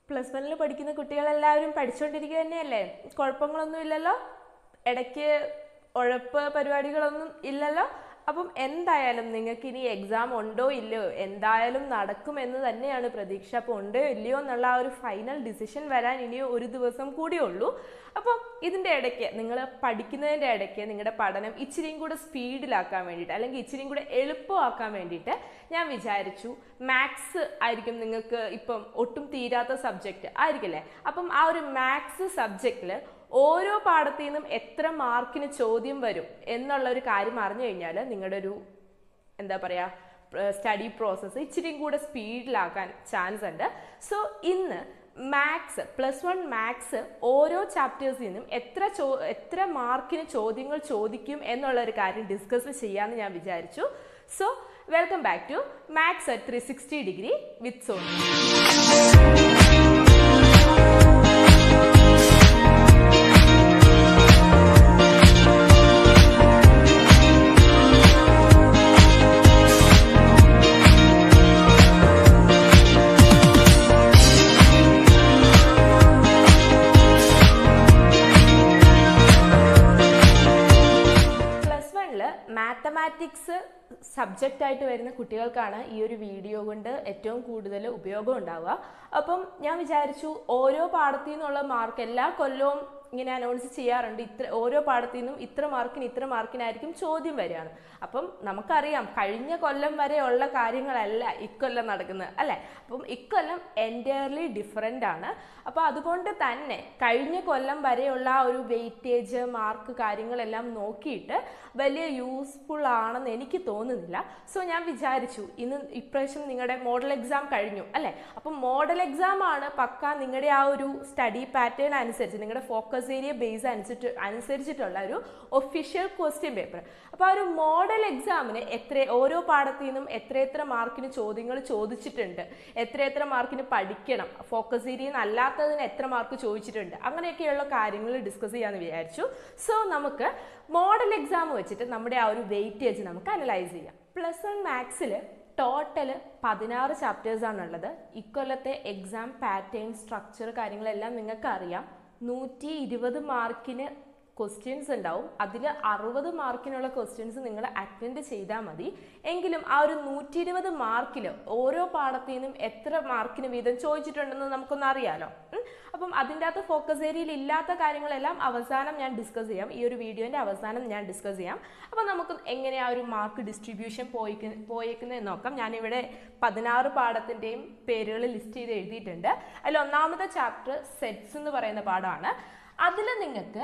Plus വണ്ണിൽ പഠിക്കുന്ന കുട്ടികളെല്ലാവരും പഠിച്ചുകൊണ്ടിരിക്കുക തന്നെയല്ലേ കുഴപ്പങ്ങളൊന്നും ഇല്ലല്ലോ ഇടയ്ക്ക് ഉഴപ്പ് പരിപാടികളൊന്നും ഇല്ലല്ലോ അപ്പം എന്തായാലും നിങ്ങൾക്ക് ഇനി എക്സാം ഉണ്ടോ ഇല്ലയോ എന്തായാലും നടക്കുമെന്ന് തന്നെയാണ് പ്രതീക്ഷ അപ്പോൾ ഉണ്ടോ ഇല്ലയോ എന്നുള്ള ആ ഒരു ഫൈനൽ ഡിസിഷൻ വരാൻ ഇനി ഒരു ദിവസം കൂടിയേ ഉള്ളൂ അപ്പം ഇതിൻ്റെ ഇടയ്ക്ക് നിങ്ങൾ പഠിക്കുന്നതിൻ്റെ ഇടയ്ക്ക് നിങ്ങളുടെ പഠനം ഇച്ചിരിയും കൂടെ സ്പീഡിലാക്കാൻ വേണ്ടിയിട്ട് അല്ലെങ്കിൽ ഇച്ചിരിയും കൂടെ എളുപ്പമാക്കാൻ വേണ്ടിയിട്ട് ഞാൻ വിചാരിച്ചു മാത്സ് ആയിരിക്കും നിങ്ങൾക്ക് ഇപ്പം ഒട്ടും തീരാത്ത സബ്ജക്റ്റ് ആയിരിക്കില്ലേ അപ്പം ആ ഒരു മാത്സ് സബ്ജക്റ്റിൽ ഓരോ പാഠത്തിൽ നിന്നും എത്ര മാർക്കിന് ചോദ്യം വരും എന്നുള്ള ഒരു കാര്യം അറിഞ്ഞു കഴിഞ്ഞാൽ നിങ്ങളുടെ ഒരു എന്താ പറയുക സ്റ്റഡി പ്രോസസ്സ് ഇച്ചിരിയും കൂടെ സ്പീഡിലാക്കാൻ ചാൻസ് ഉണ്ട് സോ ഇന്ന് മാത്സ് പ്ലസ് വൺ മാത്സ് ഓരോ ചാപ്റ്റേഴ്സിൽ നിന്നും എത്ര ചോ എത്ര മാർക്കിന് ചോദ്യങ്ങൾ ചോദിക്കും എന്നുള്ള ഒരു കാര്യം ഡിസ്കസ് ചെയ്യാമെന്ന് ഞാൻ വിചാരിച്ചു so welcome back to maths at three sixty degree with Soni plus വണ്ണില് മാത്തമാറ്റിക്സ് സബ്ജക്റ്റ് ആയിട്ട് വരുന്ന കുട്ടികൾക്കാണ് ഈ ഒരു വീഡിയോ കൊണ്ട് ഏറ്റവും കൂടുതൽ ഉപയോഗം ഉണ്ടാവുക അപ്പം ഞാൻ വിചാരിച്ചു ഓരോ പാഠത്തിൽ നിന്നുള്ള മാർക്ക് എല്ലാ കൊല്ലവും ഇങ്ങനെ അനൗൺസ് ചെയ്യാറുണ്ട് ഇത്ര ഓരോ പാഠത്തിൽ നിന്നും ഇത്ര മാർക്കിന് ഇത്ര മാർക്കിനായിരിക്കും ചോദ്യം വരികയാണ് അപ്പം നമുക്കറിയാം കഴിഞ്ഞ കൊല്ലം വരെയുള്ള കാര്യങ്ങളല്ല ഇക്കൊല്ലം നടക്കുന്നത് അല്ലേ അപ്പം ഇക്കൊല്ലം എൻറ്റയർലി ഡിഫറെൻ്റ് ആണ് അപ്പോൾ അതുകൊണ്ട് തന്നെ കഴിഞ്ഞ കൊല്ലം വരെയുള്ള ആ ഒരു വെയിറ്റേജ് മാർക്ക് കാര്യങ്ങളെല്ലാം നോക്കിയിട്ട് വലിയ യൂസ്ഫുൾ ആണെന്ന് എനിക്ക് തോന്നുന്നില്ല സോ ഞാൻ വിചാരിച്ചു ഇന്ന് ഇപ്രാവശ്യം നിങ്ങളുടെ മോഡൽ എക്സാം കഴിഞ്ഞു അല്ലേ അപ്പം മോഡൽ എക്സാം ആണ് പക്ക നിങ്ങളുടെ ആ ഒരു സ്റ്റഡി പാറ്റേൺ അനുസരിച്ച് നിങ്ങളുടെ ഫോക്കസ് ഏരിയ ബേസ് അനുസരിച്ച് അനുസരിച്ചിട്ടുള്ള ഒരു ഒഫീഷ്യൽ ക്വസ്റ്റ്യൻ പേപ്പർ അപ്പോൾ ആ ഒരു മോഡൽ എക്സാമിന് എത്ര ഓരോ പാഠത്തിൽ നിന്നും എത്ര എത്ര മാർക്കിന് ചോദ്യങ്ങൾ ചോദിച്ചിട്ടുണ്ട് എത്ര എത്ര മാർക്കിന് പഠിക്കണം ഫോക്കസ് ഏരിയ അല്ലാത്തതിന് എത്ര മാർക്ക് ചോദിച്ചിട്ടുണ്ട് അങ്ങനെയൊക്കെയുള്ള കാര്യങ്ങൾ ഡിസ്കസ് ചെയ്യാമെന്ന് വിചാരിച്ചു സോ നമുക്ക് മോഡൽ എക്സാം വെച്ചിട്ട് നമ്മുടെ ആ ഒരു വെയിറ്റേജ് നമുക്ക് അനലൈസ് ചെയ്യാം പ്ലസ് വൺ മാത്സിൽ ടോട്ടൽ പതിനാറ് ചാപ്റ്റേഴ്സ് ആണുള്ളത് ഇക്കൊല്ലത്തെ എക്സാം പാറ്റേൺ സ്ട്രക്ചർ കാര്യങ്ങളെല്ലാം നിങ്ങൾക്ക് അറിയാം നൂറ്റി ഇരുപത് മാർക്കിന് ക്വസ്റ്റ്യൻസ് ഉണ്ടാവും അതിൽ അറുപത് മാർക്കിനുള്ള ക്വസ്റ്റ്യൻസ് നിങ്ങൾ അറ്റൻഡ് ചെയ്താൽ മതി എങ്കിലും ആ ഒരു നൂറ്റി ഇരുപത് മാർക്കിൽ ഓരോ പാഠത്തിൽ നിന്നും എത്ര മാർക്കിന് വീതം ചോദിച്ചിട്ടുണ്ടെന്ന് നമുക്കൊന്ന് അറിയാലോ ഉം. അപ്പം അതിൻ്റെ അകത്ത് ഫോക്കസ് ഏരിയയിൽ ഇല്ലാത്ത കാര്യങ്ങളെല്ലാം അവസാനം ഞാൻ ഡിസ്കസ് ചെയ്യാം ഈ ഒരു വീഡിയോൻ്റെ അവസാനം ഞാൻ ഡിസ്കസ് ചെയ്യാം അപ്പം നമുക്ക് എങ്ങനെ ആ ഒരു മാർക്ക് ഡിസ്ട്രിബ്യൂഷൻ പോയിക്ക് പോയേക്കുന്നതെന്ന് നോക്കാം ഞാനിവിടെ പതിനാറ് പാഠത്തിൻ്റെയും പേരുകൾ ലിസ്റ്റ് ചെയ്ത് എഴുതിയിട്ടുണ്ട് അതിൽ ഒന്നാമത്തെ ചാപ്റ്റർ സെറ്റ്സ് എന്ന് പറയുന്ന പാഠമാണ് അതിൽ നിങ്ങൾക്ക്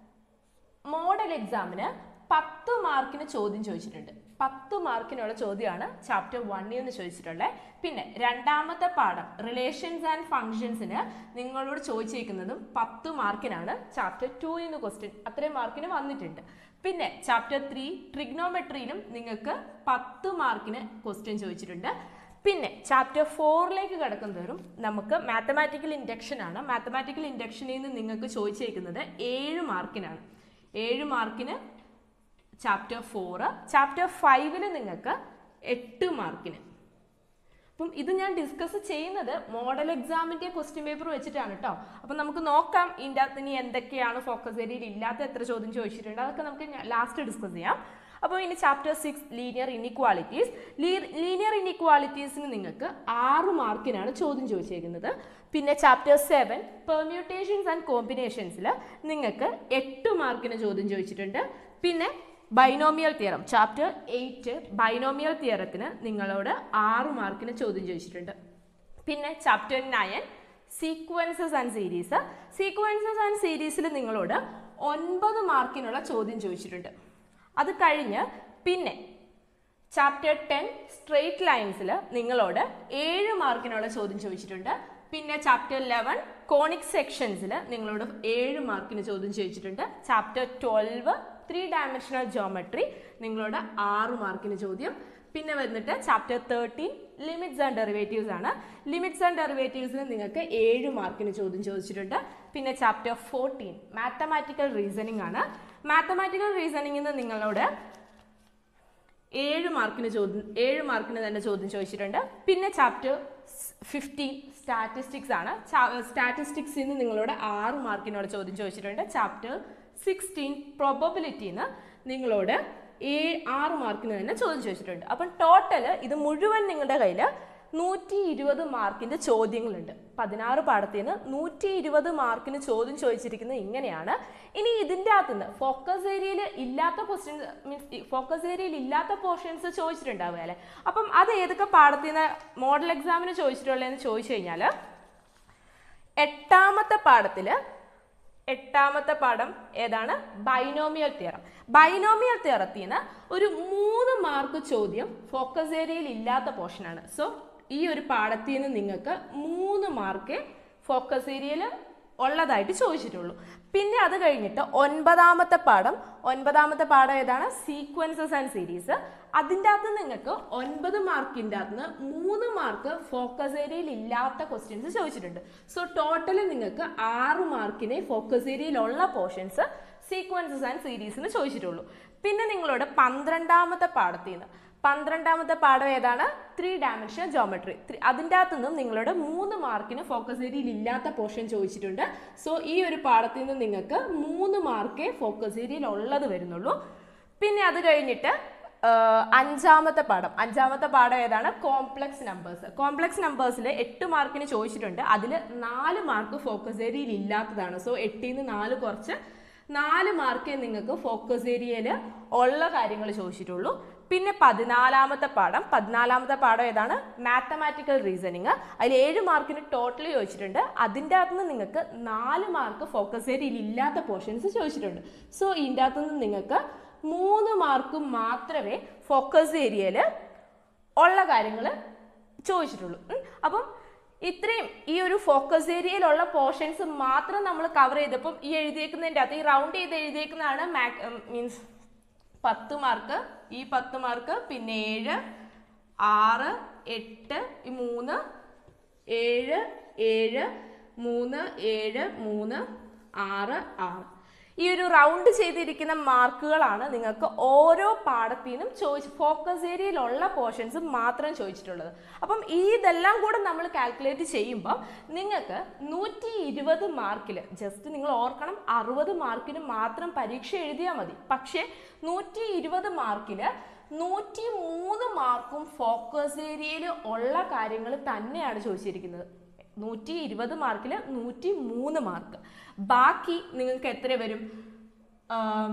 മോഡൽ എക്സാമിന് പത്ത് മാർക്കിന് ചോദ്യം ചോദിച്ചിട്ടുണ്ട് പത്ത് മാർക്കിനുള്ള ചോദ്യമാണ് ചാപ്റ്റർ വണ്ണിൽ നിന്ന് ചോദിച്ചിട്ടുള്ളത് പിന്നെ രണ്ടാമത്തെ പാഠം റിലേഷൻസ് ആൻഡ് ഫങ്ഷൻസിന് നിങ്ങളോട് ചോദിച്ചേക്കുന്നതും പത്ത് മാർക്കിനാണ് ചാപ്റ്റർ ടൂയിൽ നിന്ന് ക്വസ്റ്റ്യൻ അത്രയും മാർക്കിന് വന്നിട്ടുണ്ട് പിന്നെ ചാപ്റ്റർ ത്രീ ട്രിഗ്നോമെട്രിയിലും നിങ്ങൾക്ക് പത്ത് മാർക്കിന് ക്വസ്റ്റ്യൻ ചോദിച്ചിട്ടുണ്ട് പിന്നെ ചാപ്റ്റർ ഫോറിലേക്ക് കടക്കുന്നതോറും നമുക്ക് മാത്തമാറ്റിക്കൽ ഇൻഡക്ഷൻ ആണ് മാത്തമാറ്റിക്കൽ ഇൻഡക്ഷനിൽ നിന്ന് നിങ്ങൾക്ക് ചോദിച്ചേക്കുന്നത് ഏഴ് മാർക്കിനാണ് ഏഴ് മാർക്കിന് ചാപ്റ്റർ ഫോറ് ചാപ്റ്റർ ഫൈവില് നിങ്ങൾക്ക് എട്ട് മാർക്കിന് അപ്പം ഇത് ഞാൻ ഡിസ്കസ് ചെയ്യുന്നത് മോഡൽ എക്സാമിന്റെ ക്വസ്റ്റ്യൻ പേപ്പർ വെച്ചിട്ടാണ് കേട്ടോ അപ്പം നമുക്ക് നോക്കാം ഇതിൻ്റെ അകത്ത് ഇനി എന്തൊക്കെയാണ് ഫോക്കസ് ഏരിയയിൽ ഇല്ലാത്ത എത്ര ചോദ്യം ചോദിച്ചിട്ടുണ്ട് അതൊക്കെ നമുക്ക് ലാസ്റ്റ് ഡിസ്കസ് ചെയ്യാം അപ്പോൾ ഇനി chapter six linear inequalities linear ഇനിക്വാളിറ്റീസിന് നിങ്ങൾക്ക് ആറ് മാർക്കിനാണ് ചോദ്യം ചോദിച്ചേക്കുന്നത് പിന്നെ ചാപ്റ്റർ സെവൻ പെർമ്യൂട്ടേഷൻസ് ആൻഡ് കോമ്പിനേഷൻസിൽ നിങ്ങൾക്ക് എട്ട് മാർക്കിന് ചോദ്യം ചോദിച്ചിട്ടുണ്ട് പിന്നെ binomial theorem chapter eight binomial തിയറത്തിന് നിങ്ങളോട് ആറ് മാർക്കിന് ചോദ്യം ചോദിച്ചിട്ടുണ്ട് പിന്നെ chapter nine sequences and series sequences and സീരീസിൽ നിങ്ങളോട് ഒൻപത് മാർക്കിനുള്ള ചോദ്യം ചോദിച്ചിട്ടുണ്ട് അത് കഴിഞ്ഞ് പിന്നെ ചാപ്റ്റർ ടെൻ സ്ട്രെയിറ്റ് ലൈൻസിൽ നിങ്ങളോട് ഏഴ് മാർക്കിനുള്ള ചോദ്യം ചോദിച്ചിട്ടുണ്ട് പിന്നെ ചാപ്റ്റർ ലെവൻ കോണിക് സെക്ഷൻസിൽ നിങ്ങളോട് ഏഴ് മാർക്കിന് ചോദ്യം ചോദിച്ചിട്ടുണ്ട് chapter twelve three dimensional geometry നിങ്ങളോട് ആറ് മാർക്കിന് ചോദ്യം പിന്നെ വന്നിട്ട് chapter thirteen limits and derivatives ആണ് ലിമിറ്റ്സ് ആൻഡ് ഡെറിവേറ്റീവ്സിന് നിങ്ങൾക്ക് ഏഴ് മാർക്കിന് ചോദ്യം ചോദിച്ചിട്ടുണ്ട് പിന്നെ ചാപ്റ്റർ ഫോർട്ടീൻ മാത്തമാറ്റിക്കൽ റീസണിംഗ് ആണ് മാത്തമാറ്റിക്കൽ റീസണിംഗിൽ നിന്ന് നിങ്ങളോട് ഏഴ് മാർക്കിന് ചോദ്യം ഏഴ് മാർക്കിന് തന്നെ ചോദ്യം ചോദിച്ചിട്ടുണ്ട് പിന്നെ ചാപ്റ്റർ ഫിഫ്റ്റീൻ സ്റ്റാറ്റിസ്റ്റിക്സ് ആണ് സ്റ്റാറ്റിസ്റ്റിക്സിൽ നിന്ന് നിങ്ങളോട് ആറ് മാർക്കിനോട് ചോദ്യം ചോദിച്ചിട്ടുണ്ട് ചാപ്റ്റർ സിക്സ്റ്റീൻ പ്രോബബിലിറ്റിന്ന് നിങ്ങളോട് ഏ ആറ് മാർക്കിന് തന്നെ ചോദ്യം ചോദിച്ചിട്ടുണ്ട് അപ്പം ടോട്ടൽ ഇത് മുഴുവൻ നിങ്ങളുടെ കയ്യിൽ നൂറ്റി ഇരുപത് മാർക്കിന്റെ ചോദ്യങ്ങളുണ്ട് പതിനാറ് പാടത്തിൽ നിന്ന് നൂറ്റി ഇരുപത് മാർക്കിന് ചോദ്യം ചോദിച്ചിരിക്കുന്നത് ഇങ്ങനെയാണ് ഇനി ഇതിൻ്റെ അകത്ത് നിന്ന് ഫോക്കസ് ഏരിയയിൽ ഇല്ലാത്ത ക്വസ്റ്റ്യൻസ് മീൻസ് ഫോക്കസ് ഏരിയയിൽ ഇല്ലാത്ത പോർഷൻസ് ചോദിച്ചിട്ടുണ്ടാവുക അല്ലേ അപ്പം അത് ഏതൊക്കെ പാടത്തിൽ നിന്ന് മോഡൽ എക്സാമിന് ചോദിച്ചിട്ടുള്ളതെന്ന് ചോദിച്ചു കഴിഞ്ഞാൽ എട്ടാമത്തെ പാഠത്തിൽ എട്ടാമത്തെ പാഠം ഏതാണ് ബൈനോമിയൽ തിയറം ബൈനോമിയൽ തിയറത്തിൽ നിന്ന് ഒരു മൂന്ന് മാർക്ക് ചോദ്യം ഫോക്കസ് ഏരിയയിൽ ഇല്ലാത്ത പോർഷനാണ് സോ ഈ ഒരു പാഠത്തിൽ നിന്ന് നിങ്ങൾക്ക് മൂന്ന് മാർക്ക് ഫോക്കസ് ഏരിയയിൽ ഉള്ളതായിട്ട് ചോദിച്ചിട്ടുള്ളൂ പിന്നെ അത് കഴിഞ്ഞിട്ട് ഒൻപതാമത്തെ പാഠം ഒൻപതാമത്തെ പാഠം ഏതാണ് സീക്വൻസസ് ആൻഡ് സീരീസ് അതിൻ്റെ അകത്ത് നിങ്ങൾക്ക് ഒൻപത് മാർക്കിൻ്റെ അകത്ത് നിന്ന് മൂന്ന് മാർക്ക് ഫോക്കസ് ഏരിയയിൽ ഇല്ലാത്ത ക്വസ്റ്റ്യൻസ് ചോദിച്ചിട്ടുണ്ട് സോ ടോട്ടൽ നിങ്ങൾക്ക് ആറ് മാർക്കിനെ ഫോക്കസ് ഏരിയയിലുള്ള പോർഷൻസ് സീക്വൻസസ് ആൻഡ് സീരീസിന് ചോദിച്ചിട്ടുള്ളൂ പിന്നെ നിങ്ങളോട് പന്ത്രണ്ടാമത്തെ പാഠത്തിൽ നിന്ന് പന്ത്രണ്ടാമത്തെ പാഠം ഏതാണ് ത്രീ ഡയമെൻഷണൽ ജോമെട്രി അതിൻ്റെ അകത്തു നിന്നും നിങ്ങളോട് മൂന്ന് മാർക്കിന് ഫോക്കസ് ഏരിയയിൽ ഇല്ലാത്ത പോർഷൻ ചോദിച്ചിട്ടുണ്ട് സോ ഈ ഒരു പാഠത്തിൽ നിന്ന് നിങ്ങൾക്ക് മൂന്ന് മാർക്കേ ഫോക്കസ് ഏരിയയിൽ ഉള്ളത് വരുന്നുള്ളൂ പിന്നെ അത് കഴിഞ്ഞിട്ട് ആഹ്, അഞ്ചാമത്തെ പാഠം അഞ്ചാമത്തെ പാഠം ഏതാണ് കോംപ്ലക്സ് നമ്പേഴ്സ് കോംപ്ലക്സ് നമ്പേഴ്സിൽ എട്ട് മാർക്കിന് ചോദിച്ചിട്ടുണ്ട് അതിൽ നാല് മാർക്ക് ഫോക്കസ് ഏരിയയിൽ ഇല്ലാത്തതാണ് സോ എട്ടിൽ നിന്ന് നാല് കുറച്ച് നാല് മാർക്കേ നിങ്ങൾക്ക് ഫോക്കസ് ഏരിയയിൽ ഉള്ള കാര്യങ്ങൾ ചോദിച്ചിട്ടുള്ളൂ പിന്നെ പതിനാലാമത്തെ പാഠം പതിനാലാമത്തെ പാഠം ഏതാണ് മാത്തമാറ്റിക്കൽ റീസണിങ് അതിൽ ഏഴ് മാർക്കിന് ടോട്ടലി ചോദിച്ചിട്ടുണ്ട് അതിൻ്റെ അകത്ത് നിന്ന് നിങ്ങൾക്ക് നാല് മാർക്ക് ഫോക്കസ് ഏരിയയിൽ ഇല്ലാത്ത പോർഷൻസ് ചോദിച്ചിട്ടുണ്ട് സോ ഇതിൻ്റെ അകത്ത് നിന്ന് നിങ്ങൾക്ക് മൂന്ന് മാർക്ക് മാത്രമേ ഫോക്കസ് ഏരിയയിൽ ഉള്ള കാര്യങ്ങൾ ചോദിച്ചിട്ടുള്ളൂ ഉം. അപ്പം ഇത്രയും ഈ ഒരു ഫോക്കസ് ഏരിയയിലുള്ള പോർഷൻസ് മാത്രം നമ്മൾ കവർ ചെയ്തപ്പം ഈ എഴുതിയേക്കുന്നതിൻ്റെ അകത്ത് ഈ റൗണ്ട് ചെയ്ത് എഴുതിയേക്കുന്നതാണ് മീൻസ് പത്ത് മാർക്ക് ഈ പത്ത് മാർക്ക് പിന്നെ ഏഴ് ആറ് എട്ട് ഈ മൂന്ന് ഏഴ് ഏഴ് മൂന്ന് ഏഴ് മൂന്ന് ആറ് ആറ് ഈ ഒരു റൗണ്ട് ചെയ്തിരിക്കുന്ന മാർക്കുകളാണ് നിങ്ങൾക്ക് ഓരോ പാഠത്തിൽ നിന്നും ചോദിച്ച് ഫോക്കസ് ഏരിയയിലുള്ള പോർഷൻസ് മാത്രം ചോദിച്ചിട്ടുള്ളത് അപ്പം ഈ ഇതെല്ലാം കൂടെ നമ്മൾ കാൽക്കുലേറ്റ് ചെയ്യുമ്പോൾ നിങ്ങൾക്ക് നൂറ്റി ഇരുപത് മാർക്കിൽ ജസ്റ്റ് നിങ്ങൾ ഓർക്കണം അറുപത് മാർക്കിന് മാത്രം പരീക്ഷ എഴുതിയാൽ മതി പക്ഷേ നൂറ്റി ഇരുപത് മാർക്കിൽ നൂറ്റി മൂന്ന് മാർക്കും ഫോക്കസ് ഏരിയയിൽ ഉള്ള കാര്യങ്ങൾ തന്നെയാണ് ചോദിച്ചിരിക്കുന്നത് നൂറ്റി ഇരുപത് മാർക്കിൽ നൂറ്റി മൂന്ന് മാർക്ക് ബാക്കി നിങ്ങൾക്ക് എത്ര വരും ആം,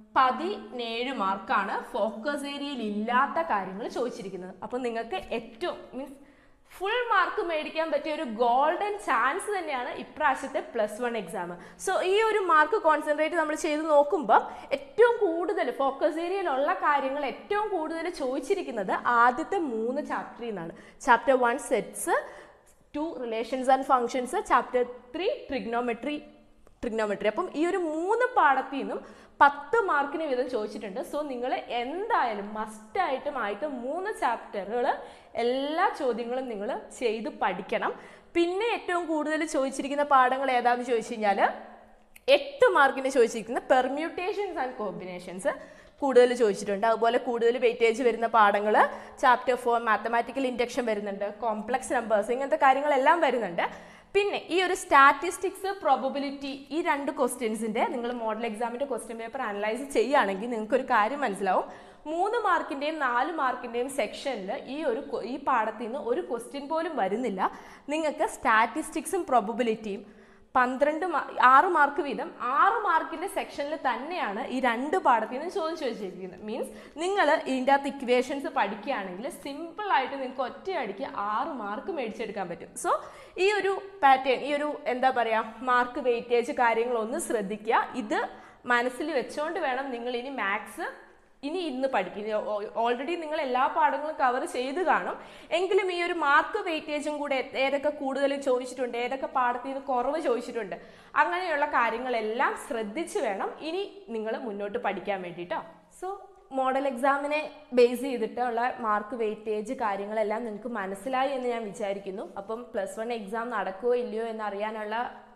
പതിനേഴ് മാർക്കാണ് ഫോക്കസ് ഏരിയയിൽ ഇല്ലാത്ത കാര്യങ്ങൾ ചോദിച്ചിരിക്കുന്നത് അപ്പം നിങ്ങൾക്ക് ഏറ്റവും മീൻസ് ഫുൾ മാർക്ക് മേടിക്കാൻ പറ്റിയ ഒരു ഗോൾഡൻ ചാൻസ് തന്നെയാണ് ഇപ്രാവശ്യത്തെ പ്ലസ് വൺ എക്സാം സോ ഈ ഒരു മാർക്ക് കോൺസെൻട്രേറ്റ് നമ്മൾ ചെയ്ത് നോക്കുമ്പോൾ ഏറ്റവും കൂടുതൽ ഫോക്കസ് ഏരിയയിലുള്ള കാര്യങ്ങൾ ഏറ്റവും കൂടുതൽ ചോദിച്ചിരിക്കുന്നത് ആദ്യത്തെ മൂന്ന് ചാപ്റ്ററിൽ നിന്നാണ് chapter one sets two relations and functions chapter three trigonometry trigonometry അപ്പം ഈ ഒരു മൂന്ന് പാഠത്തിൽ നിന്നും പത്ത് മാർക്കിന് വീതം ചോദിച്ചിട്ടുണ്ട് സോ നിങ്ങൾ എന്തായാലും മസ്റ്റായിട്ടും ആയിട്ട് മൂന്ന് ചാപ്റ്ററുകൾ എല്ലാ ചോദ്യങ്ങളും നിങ്ങൾ ചെയ്ത് പഠിക്കണം പിന്നെ ഏറ്റവും കൂടുതൽ ചോദിച്ചിരിക്കുന്ന പാഠങ്ങൾ ഏതാണെന്ന് ചോദിച്ചു കഴിഞ്ഞാൽ എട്ട് മാർക്കിന് ചോദിച്ചിരിക്കുന്ന പെർമ്യൂട്ടേഷൻസ് ആൻഡ് കോമ്പിനേഷൻസ് കൂടുതൽ ചോദിച്ചിട്ടുണ്ട് അതുപോലെ കൂടുതൽ വെയിറ്റേജ് വരുന്ന പാഠങ്ങൾ ചാപ്റ്റർ ഫോർ മാത്തമാറ്റിക്കൽ ഇൻഡക്ഷൻ വരുന്നുണ്ട് കോംപ്ലക്സ് നമ്പേഴ്സ് ഇങ്ങനത്തെ കാര്യങ്ങളെല്ലാം വരുന്നുണ്ട് പിന്നെ ഈ ഒരു സ്റ്റാറ്റിസ്റ്റിക്സ് പ്രോബബിലിറ്റി ഈ രണ്ട് ക്വസ്റ്റ്യൻസിൻ്റെ നിങ്ങൾ മോഡൽ എക്സാമിൻ്റെ ക്വസ്റ്റ്യൻ പേപ്പർ അനലൈസ് ചെയ്യുകയാണെങ്കിൽ നിങ്ങൾക്ക് ഒരു കാര്യം മനസ്സിലാവും മൂന്ന് മാർക്കിൻ്റെയും നാല് മാർക്കിൻ്റെയും സെക്ഷനിൽ ഈ ഒരു കൊ- ഈ പാഠത്തിൽ നിന്ന് ഒരു ക്വസ്റ്റ്യൻ പോലും വരുന്നില്ല നിങ്ങൾക്ക് സ്റ്റാറ്റിസ്റ്റിക്സും പ്രോബബിലിറ്റിയും പന്ത്രണ്ട് മാ- ആറ് മാർക്ക് വീതം ആറ് മാർക്കിന്റെ സെക്ഷനിൽ തന്നെയാണ് ഈ രണ്ട് പാഠത്തിൽ നിന്ന് ചോദ്യം ചോദിച്ചിരിക്കുന്നത് മീൻസ് നിങ്ങൾ ഇതിൻ്റെ അകത്ത് ഇക്വേഷൻസ് പഠിക്കുകയാണെങ്കിൽ സിമ്പിൾ ആയിട്ട് നിങ്ങൾക്ക് ഒറ്റയടിക്ക് ആറ് മാർക്ക് മേടിച്ചെടുക്കാൻ പറ്റും സോ ഈ ഒരു പാറ്റേൺ ഈ ഒരു എന്താ പറയുക മാർക്ക് വെയിറ്റേജ് കാര്യങ്ങളൊന്ന് ശ്രദ്ധിക്കുക ഇത് മനസ്സിൽ വെച്ചുകൊണ്ട് വേണം നിങ്ങൾ ഇനി മാത്സ് ഇനി ഇന്ന് പഠിക്കും ഓൾറെഡി നിങ്ങൾ എല്ലാ പാഠങ്ങളും കവർ ചെയ്ത് കാണും എങ്കിലും ഈ ഒരു മാർക്ക് വെയിറ്റേജും കൂടെ ഏ- ഏതൊക്കെ കൂടുതൽ ചോദിച്ചിട്ടുണ്ട് ഏതൊക്കെ പാഠത്തിൽ നിന്ന് കുറവ് ചോദിച്ചിട്ടുണ്ട് അങ്ങനെയുള്ള കാര്യങ്ങളെല്ലാം ശ്രദ്ധിച്ച് വേണം ഇനി നിങ്ങൾ മുന്നോട്ട് പഠിക്കാൻ വേണ്ടിയിട്ടോ സോ മോഡൽ എക്സാമിനെ ബേസ് ചെയ്തിട്ടുള്ള മാർക്ക് വെയിറ്റേജ് കാര്യങ്ങളെല്ലാം നിങ്ങൾക്ക് മനസ്സിലായി എന്ന് ഞാൻ വിചാരിക്കുന്നു അപ്പം പ്ലസ് വൺ എക്സാം നടക്കുമോ ഇല്ലയോ എന്നറിയാനുള്ള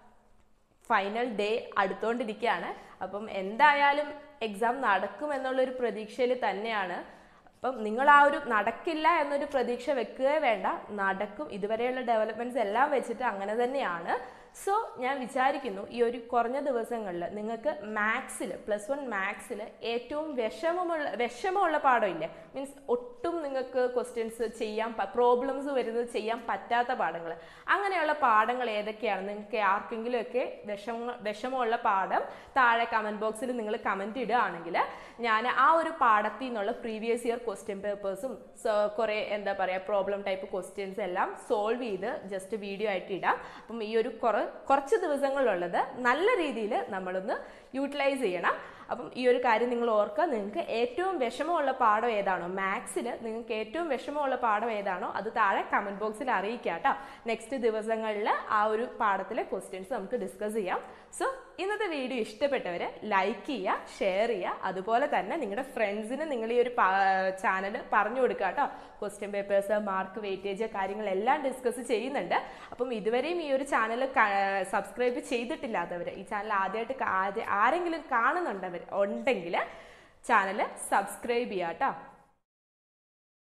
ഫൈനൽ ഡേ അടുത്തോണ്ടിരിക്കുകയാണ് അപ്പം എന്തായാലും എക്സാം നടക്കും എന്നുള്ളൊരു പ്രതീക്ഷയിൽ തന്നെയാണ് അപ്പം നിങ്ങൾ ആ ഒരു നടക്കില്ല എന്നൊരു പ്രതീക്ഷ വെക്കുകയേ വേണ്ട നടക്കും ഇതുവരെയുള്ള ഡെവലപ്മെന്റ്സ് എല്ലാം വെച്ചിട്ട് അങ്ങനെ തന്നെയാണ് സോ ഞാൻ വിചാരിക്കുന്നു ഈ ഒരു കുറഞ്ഞ ദിവസങ്ങളിൽ നിങ്ങൾക്ക് മാത്സിൽ പ്ലസ് വൺ മാത്സിൽ ഏറ്റവും വിഷമമുള്ള വിഷമമുള്ള പാഠമില്ലേ മീൻസ് ഒട്ടും നിങ്ങൾക്ക് ക്വസ്റ്റ്യൻസ് ചെയ്യാൻ പ്രോബ്ലംസ് വരുന്നത് ചെയ്യാൻ പറ്റാത്ത പാഠങ്ങൾ അങ്ങനെയുള്ള പാഠങ്ങൾ ഏതൊക്കെയാണ് നിങ്ങൾക്ക് ആർക്കെങ്കിലും ഒക്കെ വിഷമ വിഷമമുള്ള പാഠം താഴെ കമൻറ്റ് ബോക്സിൽ നിങ്ങൾ കമൻറ്റ് ഇടുകയാണെങ്കിൽ ഞാൻ ആ ഒരു പാഠത്തിൽ നിന്നുള്ള പ്രീവിയസ് ഇയർ ക്വസ്റ്റ്യൻ പേപ്പേഴ്സും കുറേ എന്താ പറയുക പ്രോബ്ലം ടൈപ്പ് ക്വസ്റ്റ്യൻസ് എല്ലാം സോൾവ് ചെയ്ത് ജസ്റ്റ് വീഡിയോ ആയിട്ട് ഇടാം അപ്പം ഈ ഒരു കുറ കുറച്ച് ദിവസങ്ങളുള്ളത് നല്ല രീതിയിൽ നമ്മളൊന്ന് യൂട്ടിലൈസ് ചെയ്യണം അപ്പം ഈ ഒരു കാര്യം നിങ്ങൾ ഓർക്കുക നിങ്ങൾക്ക് ഏറ്റവും വിഷമമുള്ള പാഠം ഏതാണോ മാത്സിൽ നിങ്ങൾക്ക് ഏറ്റവും വിഷമമുള്ള പാഠം ഏതാണോ അത് താഴെ കമൻറ്റ് ബോക്സിൽ അറിയിക്കുക കേട്ടോ നെക്സ്റ്റ് ദിവസങ്ങളിൽ ആ ഒരു പാഠത്തിലെ ക്വസ്റ്റ്യൻസ് നമുക്ക് ഡിസ്കസ് ചെയ്യാം സോ ഇന്നത്തെ വീഡിയോ ഇഷ്ടപ്പെട്ടവർ ലൈക്ക് ചെയ്യുക ഷെയർ ചെയ്യുക അതുപോലെ തന്നെ നിങ്ങളുടെ ഫ്രണ്ട്സിന് നിങ്ങൾ ഈ ഒരു ചാനൽ പറഞ്ഞു കൊടുക്കുക കേട്ടോ ക്വസ്റ്റ്യൻ പേപ്പേഴ്സ് മാർക്ക് വെയിറ്റേജ് കാര്യങ്ങളെല്ലാം ഡിസ്കസ് ചെയ്യുന്നുണ്ട് അപ്പം ഇതുവരെയും ഈ ഒരു ചാനൽ സബ്സ്ക്രൈബ് ചെയ്തിട്ടില്ലാത്തവർ ഈ ചാനൽ ആദ്യമായിട്ട് ആദ്യ- ആരെങ്കിലും കാണുന്നുണ്ടവർ ഉണ്ടെങ്കിൽ ചാനൽ സബ്സ്ക്രൈബ് ചെയ്യുക കേട്ടോ